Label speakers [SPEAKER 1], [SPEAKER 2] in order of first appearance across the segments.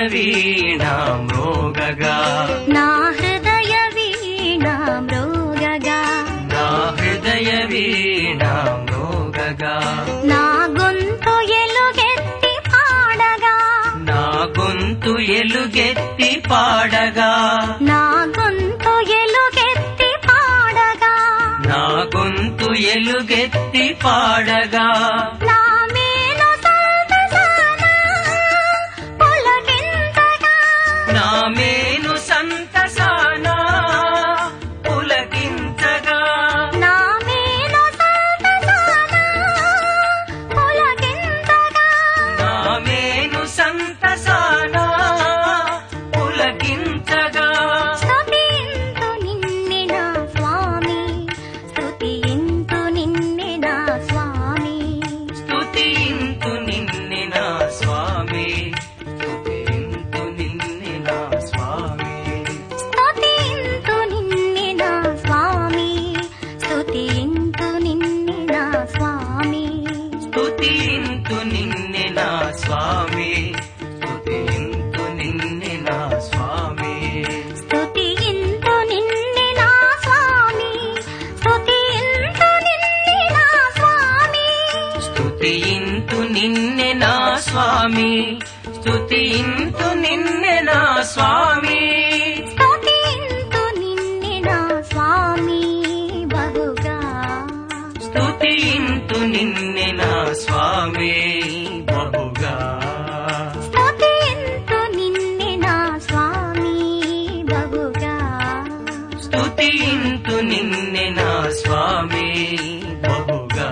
[SPEAKER 1] వీణా మృగగా
[SPEAKER 2] నా హృదయ వీణ మృగగా
[SPEAKER 1] నా హృదయ వీణా మృగగా
[SPEAKER 2] నా గొంతు ఎలుగెత్తి పాడగా
[SPEAKER 1] నా గొంతు ఎలుగెత్తి పాడగా
[SPEAKER 2] నా గొంతు ఎలుగెత్తి పాడగా
[SPEAKER 1] నా గొంతు ఎలుగెత్తి పాడగా
[SPEAKER 2] నా మేలు సంతసాన పులకింతగా
[SPEAKER 1] నా మేను సంతసానా పులకించగా
[SPEAKER 2] నా మేలు సంతసాన పులకింతగా
[SPEAKER 1] నా మేను సంతసానా పులకించగా
[SPEAKER 2] స్తుతింతు నిన్నే నా స్వామి స్తుతింతు నిన్నే నా స్వామి
[SPEAKER 1] స్తుతింతు నిన్నే నా స్వామి స్తుతింతు నిన్నే నా స్వామి
[SPEAKER 2] స్తుతింతు నిన్నే నా స్వామి స్తుతింతు నిన్నే నా స్వామి
[SPEAKER 1] స్తుతింతు నిన్నే నా స్వామి స్తుతింతు నిన్నే నా స్వామి
[SPEAKER 2] స్తుతింతు నిన్నే నా స్వామి స్తుతింతు నిన్నే నా స్వామి
[SPEAKER 1] స్తుతింతు నిన్నే నా స్వామి స్తుతింతు నిన్నే నా స్వామి
[SPEAKER 2] స్తుతింతు నిన్నే నా స్వామి బహుగా
[SPEAKER 1] స్తుతింతు నిన్నే నా స్వామి బహుగా
[SPEAKER 2] స్తుతింతు నిన్నే నా స్వామి బహుగా
[SPEAKER 1] స్తుతింతు నిన్నే నా స్వామి బహుగా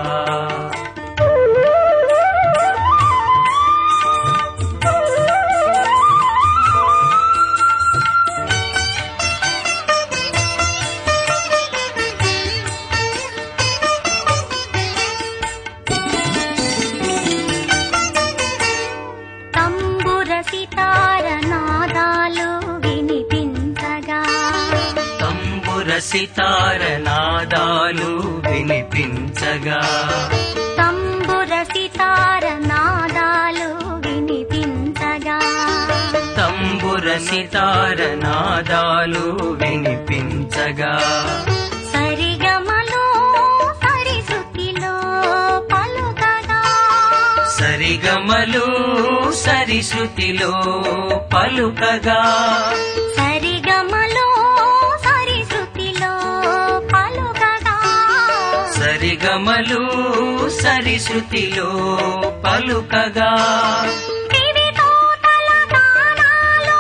[SPEAKER 2] తంబుర సితార నాదాలు వినిపించగా
[SPEAKER 1] తంబుర సితార నాదాలు వినిపించగా
[SPEAKER 2] తంబుర సితార నాదాలు వినిపించగా
[SPEAKER 1] తంబుర సితార నాదాలు వినిపించగా
[SPEAKER 2] సరిగమలో సరిశృతిలో పలుకగా
[SPEAKER 1] సరిగమలు సరిశృతిలో పలుకగా
[SPEAKER 2] సరిగమలో సరిశృతిలో పలుకగా
[SPEAKER 1] సరిగమలు సరిశృతిలో పలుకగా
[SPEAKER 2] దివితోటల గానాలో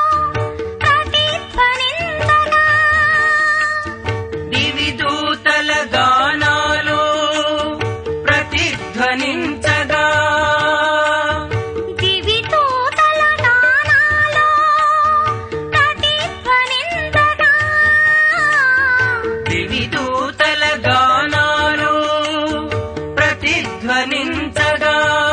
[SPEAKER 2] ప్రతిధ్వనించగా
[SPEAKER 1] దివిదూతల గానాలు ప్రతిధ్వనించగా
[SPEAKER 2] దివితోటల గానాలో ప్రతిధ్వనించగా
[SPEAKER 1] దివిదూతల గానాలు ప్రతిధ్వనించగా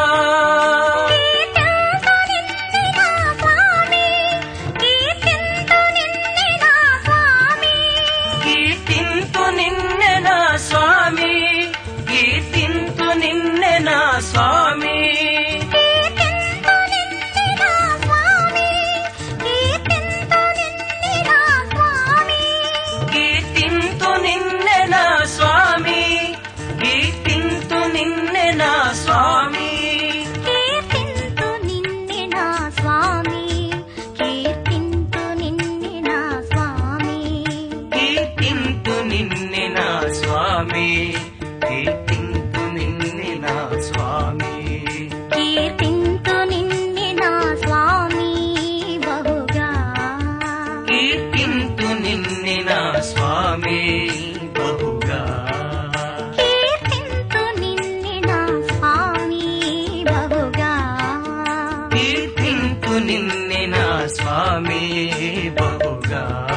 [SPEAKER 2] కీర్తింతు నిన్నే నా స్వామి
[SPEAKER 1] కీర్తింతు నిన్నే నా స్వామి కీర్తింతు నిన్నే నా స్వామి
[SPEAKER 2] కీర్తింతు నిన్నే నా స్వామి
[SPEAKER 1] కీర్తింతు నిన్నే నా స్వామి
[SPEAKER 2] కీర్తింతు నిన్నే నా స్వామి కీర్తింతు నిన్నే నా స్వామి
[SPEAKER 1] కీర్తింతు నిన్నే నా స్వామి కీర్తింతు నిన్నే నా స్వామి
[SPEAKER 2] కీర్తింతు నిన్నే నా స్వామి బహుగా
[SPEAKER 1] కీర్తింతు నిన్నే నా స్వామి బహుగా
[SPEAKER 2] కీర్తింతు నిన్నే నా స్వామి బహుగా
[SPEAKER 1] కీర్తింతు నిన్నే నా స్వామి బహుగా